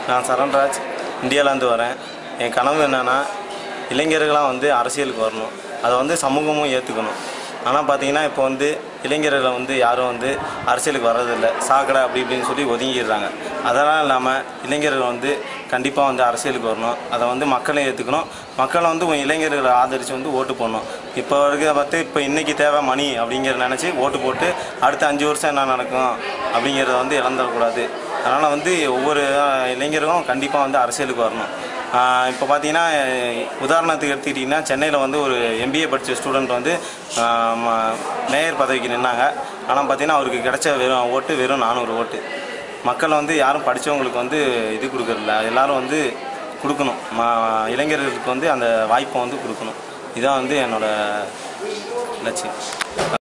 நான் சரண்ராஜ் இந்தியாவிலேருந்து வரேன் என் கனவு என்னென்னா இளைஞர்களாக வந்து அரசியலுக்கு வரணும் அதை வந்து சமூகமும் ஏற்றுக்கணும் ஆனால் பார்த்தீங்கன்னா இப்போ வந்து இளைஞர்களை வந்து யாரும் வந்து அரசியலுக்கு வர்றதில்லை சாக்கடை அப்படி இப்படின்னு சொல்லி ஒதுங்கிடுறாங்க அதெல்லாம் இல்லாமல் இளைஞர்கள் வந்து கண்டிப்பாக வந்து அரசியலுக்கு வரணும் அதை வந்து மக்களும் ஏற்றுக்கணும் மக்களை வந்து உன் இளைஞர்களை ஆதரித்து வந்து ஓட்டு போடணும் இப்போ இருக்க பார்த்து இப்போ இன்றைக்கி தேவை மணி அப்படிங்கிறத நினச்சி ஓட்டு போட்டு அடுத்த அஞ்சு வருஷம் என்ன நடக்கும் அப்படிங்கிறத வந்து இழந்துடக்கூடாது அதனால் வந்து ஒவ்வொரு அஹ், இளைஞர்களும் கண்டிப்பாக வந்து அரசியலுக்கு வரணும் ஆஹ் இப்போ பார்த்தீங்கன்னா உதாரணத்துக்கு எடுத்துக்கிட்டிங்கன்னா சென்னையில் வந்து ஒரு எம்பிஏ படித்த ஸ்டூடெண்ட் வந்து ஆஹ் ம- மேயர் பதவிக்கு நின்னாங்க ஆனால் பார்த்தீங்கன்னா அவருக்கு கிடைச்ச வெறும் ஓட்டு வெறும் நானூறு ஓட்டு மக்கள் வந்து யாரும் படித்தவங்களுக்கு வந்து இது கொடுக்கறதில்ல எல்லாரும் வந்து கொடுக்கணும் ம இளைஞர்களுக்கு வந்து அந்த வாய்ப்பை வந்து கொடுக்கணும் இதான் வந்து என்னோட லட்சியம்